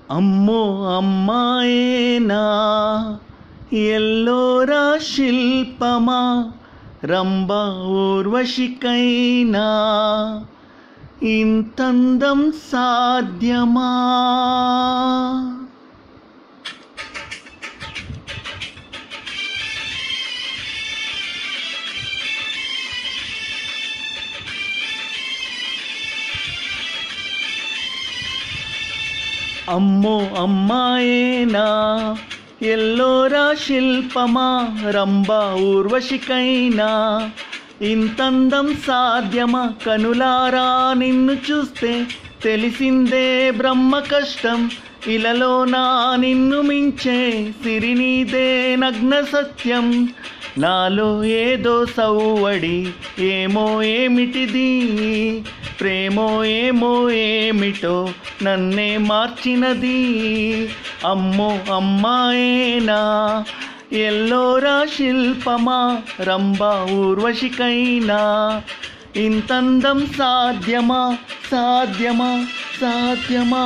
అమ్మో అమ్మాయేనా ఎల్లోరా శిల్పమా రంభ ఊర్వశికైనా ఇంతందం సాధ్యమా అమ్మో అమ్మాయేనా ఎల్లోరా శిల్పమా రంభ ఊర్వశికైనా ఇంతందం సాధ్యమా కనులారా నిన్ను చూస్తే తెలిసిందే బ్రహ్మ కష్టం ఇలలో నా నిన్ను మించే సిరినీదే నగ్న సత్యం నాలో ఏదో సవ్వడి ఏమో ఏమిటిది ప్రేమో ఏమో ఏమిటో నన్నే మార్చినది అమ్మో అమ్మాయేనా ఎల్లోరా శిల్పమా రంభ ఊర్వశికైనా ఇంతందం సాధ్యమా సాధ్యమా సాధ్యమా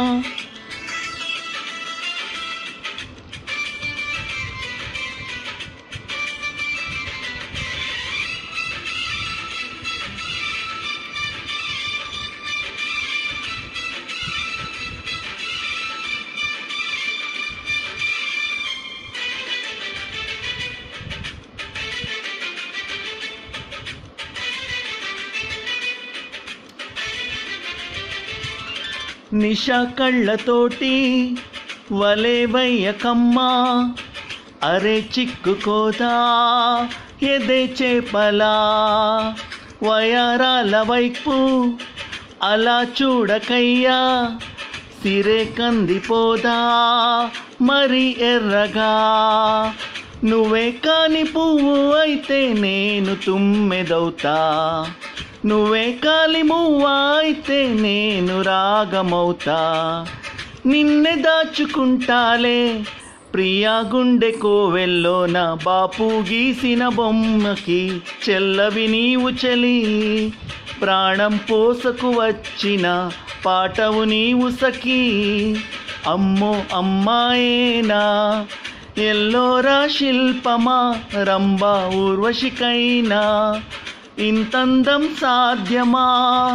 నిష కళ్ళతోటి వలే వయ్యకమ్మా అరే చిక్కుకోదా ఎదే చేపలా వయారాల వైపు అలా చూడకయ్యా సిరే కందిపోదా మరి ఎర్రగా నువ్వే కాని పువ్వు అయితే నేను తుమ్మెదవుతా నువ్వే కాలి మువ్వా అయితే నేను రాగమవుతా నిన్నే దాచుకుంటాలే ప్రియా గుండె కోవెల్లో నా బాపు గీసిన బొమ్మకి చెల్లవి నీవు చలి ప్రాణం పోసకు వచ్చిన పాటవు నీవు సఖీ అమ్మో అమ్మాయేనా ఎల్లోరా శిల్పమా రంభ ఊర్వశికైనా ఇంతందం సాధ్యమా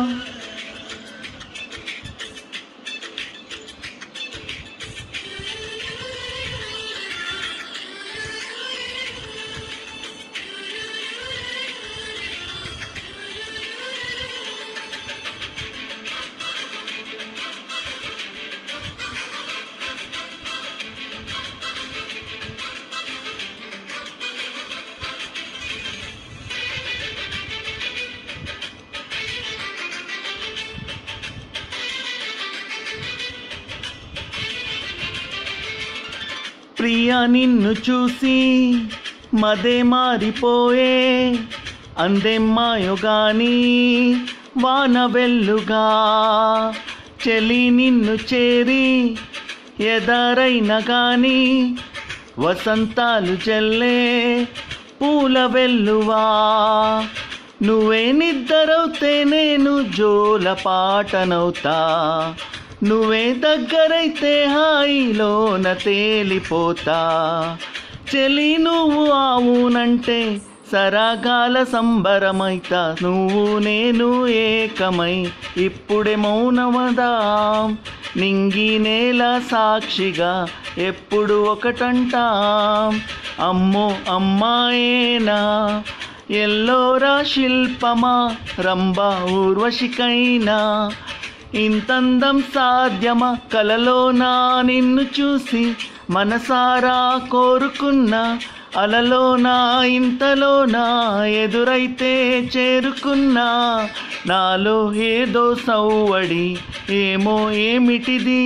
ప్రియా నిన్ను చూసి మదే మారిపోయే అందెమ్మాయో గాని వాన వెల్లుగా చెలి నిన్ను చేరి ఎదారైన గాని వసంతాలు చెల్లే పూల వెల్లువా నువ్వే నిద్దరవుతే నేను జోల పాటనవుతా నువ్వే దగ్గరైతే హాయిలోన తేలిపోతా చెలి నువ్వు ఆవునంటే సరాగాల సంబరమైతా నువ్వు నేను ఏకమై ఇప్పుడే మౌనమదాం నింగి నేల సాక్షిగా ఎప్పుడు ఒకటంటాం అమ్మో అమ్మాయేనా ఎల్లోరా శిల్పమా రంభ ఊర్వశికైనా ఇంతందం సాధ్యమా కలలోనా నిన్ను చూసి మనసారా కోరుకున్నా అలలోనా ఇంతలోనా ఎదురైతే చేరుకున్నా నాలో ఏదో సవ్వడి ఏమో ఏమిటిది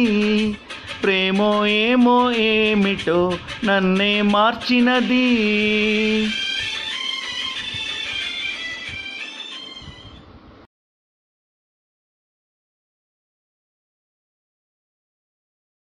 ప్రేమో ఏమో ఏమిటో నన్నే మార్చినది